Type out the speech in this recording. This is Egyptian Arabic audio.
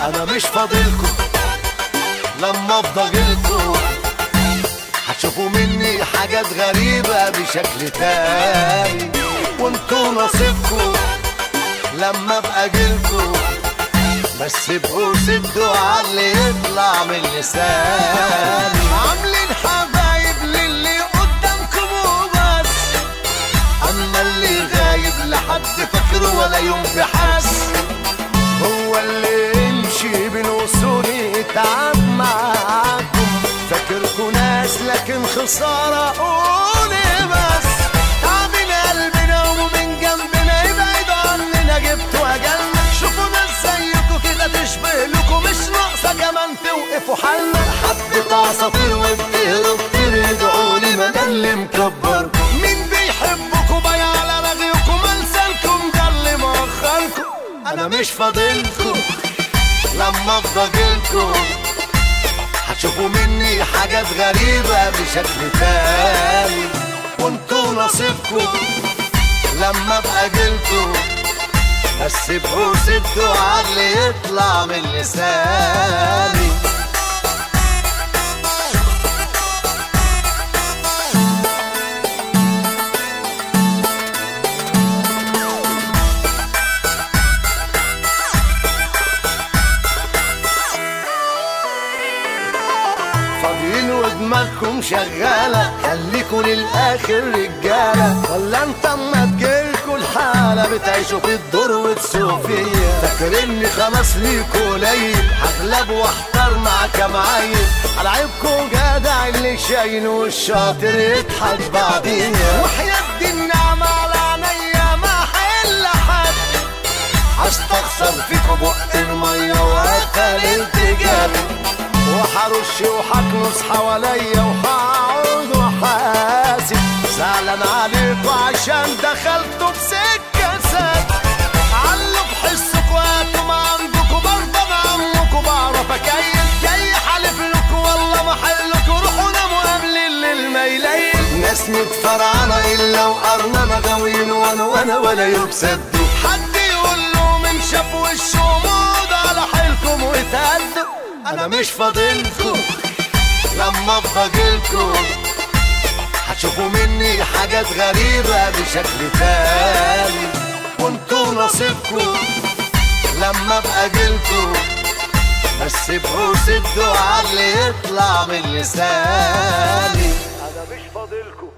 انا مش فاضلكم لما افضى جيلكم هتشوفوا مني حاجات غريبة بشكل تاني وانتوا نصيبكم لما ابقى جيلكم بس ابقوا سدوا على اللي يطلع من لساني عاملين حبايب للي قدامكم وبس اما اللي غايب لحد فاكره ولا يوم بحس هو اللي يمشي بين وصولي يتعب معاكم فاكركوا ناس لكن خسارة قولي بس تعبين قلبنا ومن جنبنا يبعد عننا جبتوا أجلنا شوفوا ناس زيكوا كده تشبه لكم مش ناقصة كمان توقفوا حالنا حبة عصافير وبتهرب كتير ادعولي ما ده اللي مكبر مين بيحبكوا باي على رغيكم ألسانكم ده اللي مأخركم أنا مش فاضلكم لما افضى جيلكم هتشوفوا مني حاجات غريبة بشكل تاني وانتوا نصيبكم لما ابقى جيلكم بس ابقوا سدوا على اللي يطلع من لساني فاضيين ودماغكم شغالة خليكوا للآخر رجالة ولا انت اما تجيلكوا الحالة بتعيشوا في الدور وتسوفية فاكريني خلاص ليكوا قليل هغلب واحتار مع كام عيل على عيبكوا جدع اللي شايل والشاطر يضحك بعديها وحياة دي النعمة على عينيا ما حل حد هستخسر فيكوا بق المية وهتخلي التجاب وحرش وحكنس حواليا وهقعد وحاسب زعلان عليكوا عشان دخلتوا بسكة سد علوا بحسكوا هاتوا ما عندكوا برضه بعمكوا بعرف اكيف جاي حالف لكوا والله ما حلكوا روحوا ناموا قبل الليل ما يليل ناس متفرعنة الا وقرنانة غاويين وانا وانا ولا يبسدوا حد يقول له من شاف وشه موض على حيلكم وتهدوا انا مش فاضلكم لما افضى جيلكم هتشوفوا مني حاجات غريبة بشكل تاني وانتوا نصيبكم لما ابقى جيلكم بس ابقوا سدوا على اللي يطلع من لساني انا مش فاضلكم